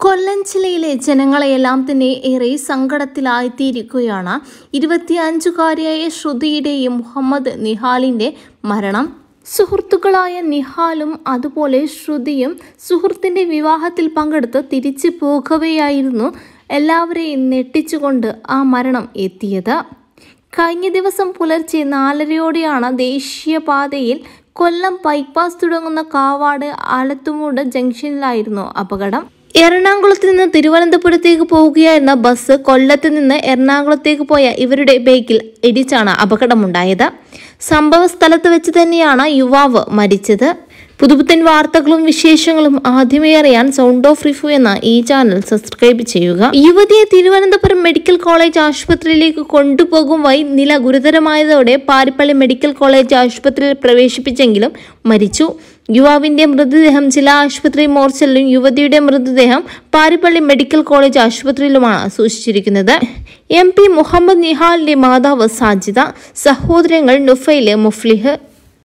കൊല്ലം ജില്ലയിലെ ജനങ്ങളെയെല്ലാം തന്നെ ഏറെ സങ്കടത്തിലായിത്തീരുകയാണ് ഇരുപത്തിയഞ്ചുകാരിയായ ശ്രുതിയുടെയും മുഹമ്മദ് നിഹാലിന്റെ മരണം സുഹൃത്തുക്കളായ നിഹാലും അതുപോലെ ശ്രുതിയും സുഹൃത്തിന്റെ വിവാഹത്തിൽ പങ്കെടുത്ത് തിരിച്ചു പോകവെയായിരുന്നു എല്ലാവരെയും ഞെട്ടിച്ചുകൊണ്ട് ആ മരണം എത്തിയത് കഴിഞ്ഞ ദിവസം പുലർച്ചെ നാലരയോടെയാണ് ദേശീയപാതയിൽ കൊല്ലം ബൈപ്പാസ് തുടങ്ങുന്ന കാവാട് ആലത്തുമൂട് ജംഗ്ഷനിലായിരുന്നു അപകടം എറണാകുളത്ത് നിന്ന് തിരുവനന്തപുരത്തേക്ക് പോവുകയായിരുന്ന ബസ് കൊല്ലത്ത് നിന്ന് എറണാകുളത്തേക്ക് പോയ ഇവരുടെ ബൈക്കിൽ ഇടിച്ചാണ് അപകടമുണ്ടായത് സംഭവ സ്ഥലത്ത് വെച്ച് തന്നെയാണ് യുവാവ് മരിച്ചത് പുതുപുത്തൻ വാർത്തകളും വിശേഷങ്ങളും ആദ്യമേ അറിയാൻ സൗണ്ട് ഓഫ് റിഫ്യൂ എന്ന ഈ ചാനൽ സബ്സ്ക്രൈബ് ചെയ്യുക യുവതിയെ തിരുവനന്തപുരം മെഡിക്കൽ കോളേജ് ആശുപത്രിയിലേക്ക് കൊണ്ടുപോകും വഴി നില ഗുരുതരമായതോടെ പാരിപ്പള്ളി മെഡിക്കൽ കോളേജ് ആശുപത്രിയിൽ പ്രവേശിപ്പിച്ചെങ്കിലും മരിച്ചു യുവാവിന്റെ മൃതദേഹം ജില്ലാ ആശുപത്രി മോർച്ചറിലും യുവതിയുടെ മൃതദേഹം പാരിപ്പള്ളി മെഡിക്കൽ കോളേജ് ആശുപത്രിയിലുമാണ് സൂക്ഷിച്ചിരിക്കുന്നത് എം പി മുഹമ്മദ് നിഹാലിന്റെ മാതാവ് സാജിദ സഹോദരങ്ങൾ നുഫൈല് മുഫ്ലിഹ്